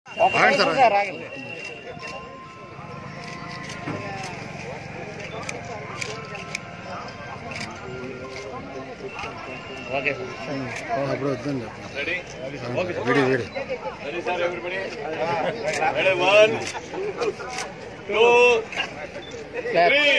ఆగండి sir okay sir అప్పుడు వద్దండి Ready? వీడి వీడి Ready, sir, everybody? Ready, one, two, three.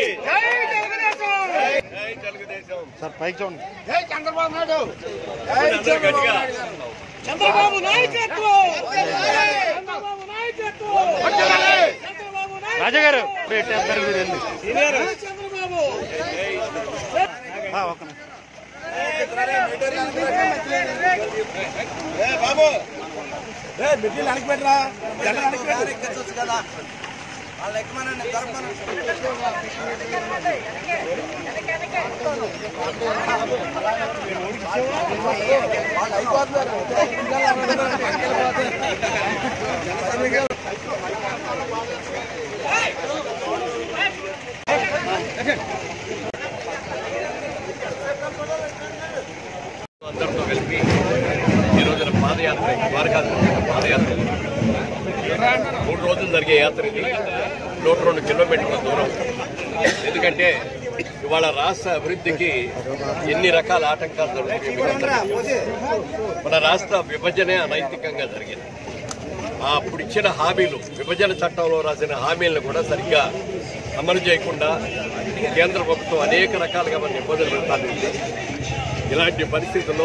జై తెలుగుదేశం సార్ పైకి చూడండి జై చంద్రబాబు నాయుడు అందరూ గట్టిగా. చంద్రబాబు నాయకత్వం చంద్రబాబు నాయకత్వం చంద్రబాబు రాజా గారు ఇప్పుడు ఎట్టేస్తారు మీరు వెళ్ళి చంద్రబాబు ఆ, ఒక్క నిమిషం. అందరితో కలిపి ఈ రోజున పాదయాత్ర ద్వారకాత్మక పాదయాత్ర మూడు రోజులు జరిగే యాత్ర ఇది నూట రెండు కిలోమీటర్ల దూరం ఎందుకంటే ఇవాళ రాష్ట్ర అభివృద్ధికి ఎన్ని రకాల ఆటంకాలు జరుగుతాయి మీకు అందరికీ తెలుసు. మన రాష్ట్ర విభజనే అనైతికంగా జరిగింది ఆ అప్పుడు ఇచ్చిన హామీలు విభజన చట్టంలో రాసిన హామీలను కూడా సరిగ్గా అమలు చేయకుండా కేంద్ర ప్రభుత్వం అనేక రకాలుగా మన ఇబ్బందులు పెడతాను ఇలాంటి పరిస్థితుల్లో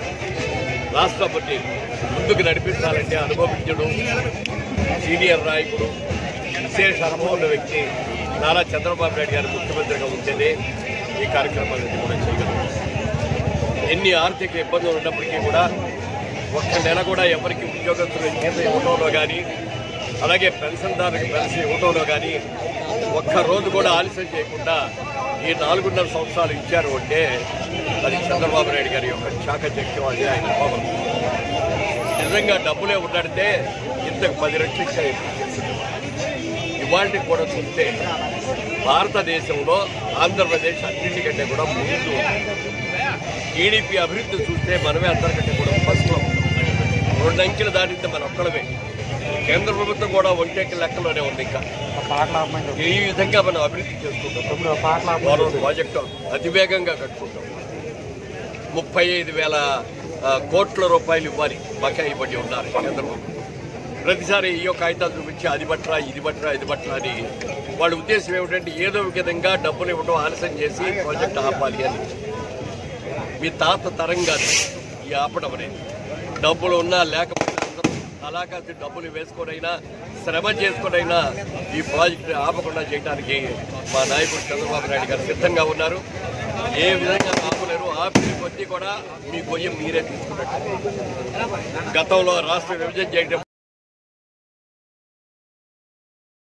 రాష్ట్రపతి ముందుకు నడిపించాలంటే అనుభవించడు సీనియర్ నాయకుడు విశేష అనుభవం ఉన్న వ్యక్తి నారా చంద్రబాబు నాయుడు గారు ముఖ్యమంత్రిగా ఉంటేనే ఈ కార్యక్రమాలన్నీ కూడా చేయగలరు ఎన్ని ఆర్థిక ఇబ్బందులు ఉన్నప్పటికీ కూడా ఒక్క నెల కూడా ఎవరికి ఉద్యోగస్తులు జీతం ఇవ్వడంలో కానీ అలాగే పెన్షన్దారులకు పెన్షన్ ఇవ్వడంలో కానీ ఒక్క రోజు కూడా ఆలస్యం చేయకుండా ఈ నాలుగున్నర సంవత్సరాలు ఇచ్చారు అంటే అది చంద్రబాబు నాయుడు గారి యొక్క చాకచక్యం అది ఆయన కోపం నిజంగా డబ్బులే ఉన్నడితే ఇంతకు పది రెట్లు ఇచ్చారు ఇవాళకి కూడా చూస్తే భారతదేశంలో ఆంధ్రప్రదేశ్ అన్నింటికంటే కూడా ముందు టీడీపీ అభివృద్ధి చూస్తే మనమే అందరికంటే కూడా ఫస్ట్లో రెండు అంకెలు దాటితే మన ఒక్కడమే కేంద్ర ప్రభుత్వం కూడా ఒంటెక్కి లెక్కలోనే ఉంది ఇంకా ఈ విధంగా మనం అభివృద్ధి చేసుకుంటాం మరో ప్రాజెక్టు అతివేగంగా కట్టుకుంటాం ముప్పై ఐదు వేల ఆ, కోట్ల రూపాయలు ఇవ్వాలి బకాయి ఇవ్వండి ఉన్నారు కేంద్ర ప్రభుత్వం ప్రతిసారి ఈ యొక్క కాగితాలు చూపించి అది బట్రా ఇది బట్రా ఇది బట్రా అని వాళ్ళ ఉద్దేశం ఏమిటంటే ఏదో ఒక విధంగా డబ్బులు ఇవ్వడం ఆలస్యం చేసి ప్రాజెక్ట్ ఆపాలి అని మీ తాత తరం కాదు ఈ ఆపడం అనేది డబ్బులు ఉన్నా లేకపోయినా అందరూ అలాకాసి డబ్బులు వేసుకొనైనా శ్రమ చేసుకొనైనా ఈ ప్రాజెక్టు ఆపకుండా చేయడానికి మా నాయకుడు చంద్రబాబు నాయుడు గారు సిద్ధంగా ఉన్నారు ఏ విధంగా ఆపలేరు ఆపిన కొద్దీ కూడా మీ గొయ్యం మీరే తీసుకున్నట్టు గతంలో రాష్ట్ర విభజన చేయడం